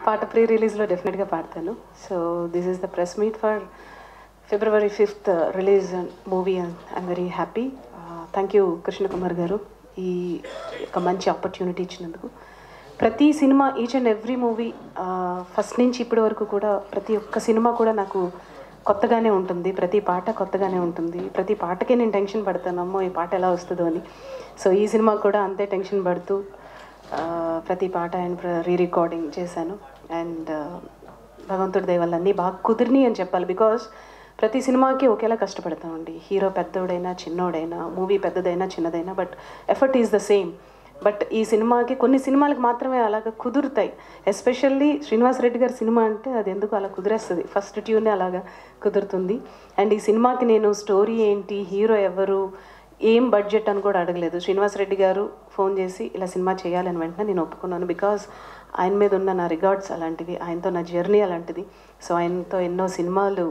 పాట ప్రీ రిలీజ్లో డెఫినెట్గా పాడతాను so this is the press meet for February fifth release movie I'm very happy thank you Krishna Kumar garu ఈ ఒక మంచి ఆపర్చునిటీ ఇచ్చినందుకు ప్రతి సినిమా each and every movie first నుంచి ఇప్పటి వరకు కూడా ప్రతి ఒక్క సినిమా కూడా నాకు కొత్తగానే ఉంటుంది ప్రతి పాట కొత్తగానే ఉంటుంది ప్రతి పాటకే నేను టెన్షన్ పడతాను అమ్మో ఈ పాట ఎలా వస్తుందో అని సో ఈ సినిమా కూడా అంతే టెన్షన్ పడుతూ ఆ, ప్రతి పాట అండ్ రీ రికార్డింగ్ చేశాను అండ్ భగవంతుడి దయ వల్ల అన్నీ బాగా కుదిరినాయి అని చెప్పాలి బికాస్ ప్రతి సినిమాకి ఒకేలా కష్టపడతామండి హీరో పెద్దోడైనా చిన్నోడైనా మూవీ పెద్దదైనా చిన్నదైనా but effort is the same but ఈ సినిమాకి కొన్ని సినిమాలకు మాత్రమే అలాగ కుదురుతాయి ఎస్పెషల్లీ శ్రీనివాస్ రెడ్డి గారి సినిమా అంటే అది ఎందుకు అలా కుదిరేస్తుంది ఫస్ట్ ట్యూనే అలాగా కుదురుతుంది అండ్ ఈ సినిమాకి నేను స్టోరీ ఏంటి హీరో ఎవరు ఏం బడ్జెట్ అని కూడా అడగలేదు శ్రీనివాస్ రెడ్డి గారు ఫోన్ చేసి ఇలా సినిమా చేయాలని వెంటనే నేను ఒప్పుకున్నాను బికాజ్ ఆయన మీద ఉన్న నా రికార్డ్స్ అలాంటివి ఆయనతో నా జర్నీ అలాంటిది సో ఆయనతో ఎన్నో సినిమాలు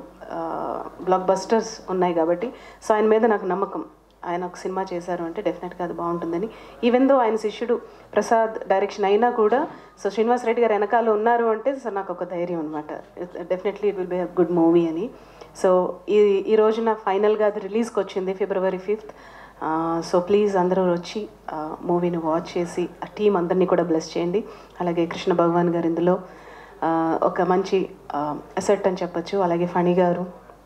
బ్లాక్ బస్టర్స్ ఉన్నాయి కాబట్టి సో ఆయన మీద నాకు నమ్మకం ఆయన ఒక సినిమా చేశారు అంటే డెఫినెట్గా అది బాగుంటుందని ఈవెన్ దో ఆయన శిష్యుడు ప్రసాద్ డైరెక్షన్ అయినా కూడా సో శ్రీనివాస్ రెడ్డి గారు వెనకాల ఉన్నారు అంటే సో నాకు ఒక ధైర్యం అనమాట definitely it will be good movie అని సో ఈ ఈ రోజున ఫైనల్గా అది రిలీజ్కి వచ్చింది ఫిబ్రవరి ఫిఫ్త్ సో ప్లీజ్ అందరూ వచ్చి మూవీని వాచ్ చేసి ఆ టీం అందరినీ కూడా బ్లెస్ చేయండి అలాగే కృష్ణ భగవాన్ గారు ఇందులో ఆ, ఒక మంచి అసెట్ అని చెప్పొచ్చు అలాగే ఫణి గారు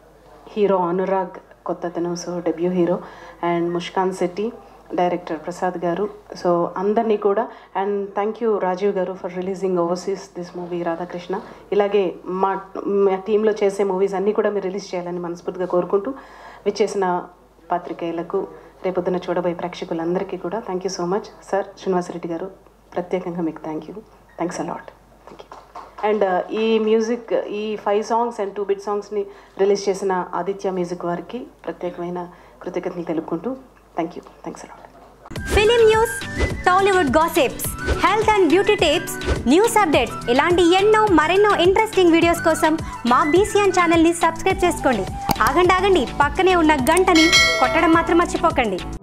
హీరో అనురాగ్ కొత్తతను so debut hero and Muskaan Shetty director Prasad garu so అందరినీ కూడా and thank you Rajeev garu for releasing overseas this movie Radhakrishna ఇలాగే మా మా టీంలో చేసే మూవీస్ అన్నీ కూడా మీరు రిలీజ్ చేయాలని మనస్ఫూర్తిగా కోరుకుంటూ విచ్చేసిన పాత్రికేయులకు రేపొద్దున చూడబోయే ప్రేక్షకులందరికీ కూడా thank you so much sir Srinivasa Reddy garu ప్రత్యేకంగా మీకు thank you thanks a lot thank you and ఈ మ్యూజిక్ ఈ five songs and two bit సాంగ్స్ని రిలీజ్ చేసిన ఆదిత్య మ్యూజిక్ వారికి ప్రత్యేకమైన కృతజ్ఞతలు తెలుపుకుంటూ thank you thanks a lot film news Tollywood gossips health and beauty tips news updates ఇలాంటి ఎన్నో మరెన్నో ఇంట్రెస్టింగ్ వీడియోస్ కోసం మా బీసీఎన్ ఛానల్ని సబ్స్క్రైబ్ చేసుకోండి ఆగండి ఆగండి పక్కనే ఉన్న గంటని కొట్టడం మాత్రం మర్చిపోకండి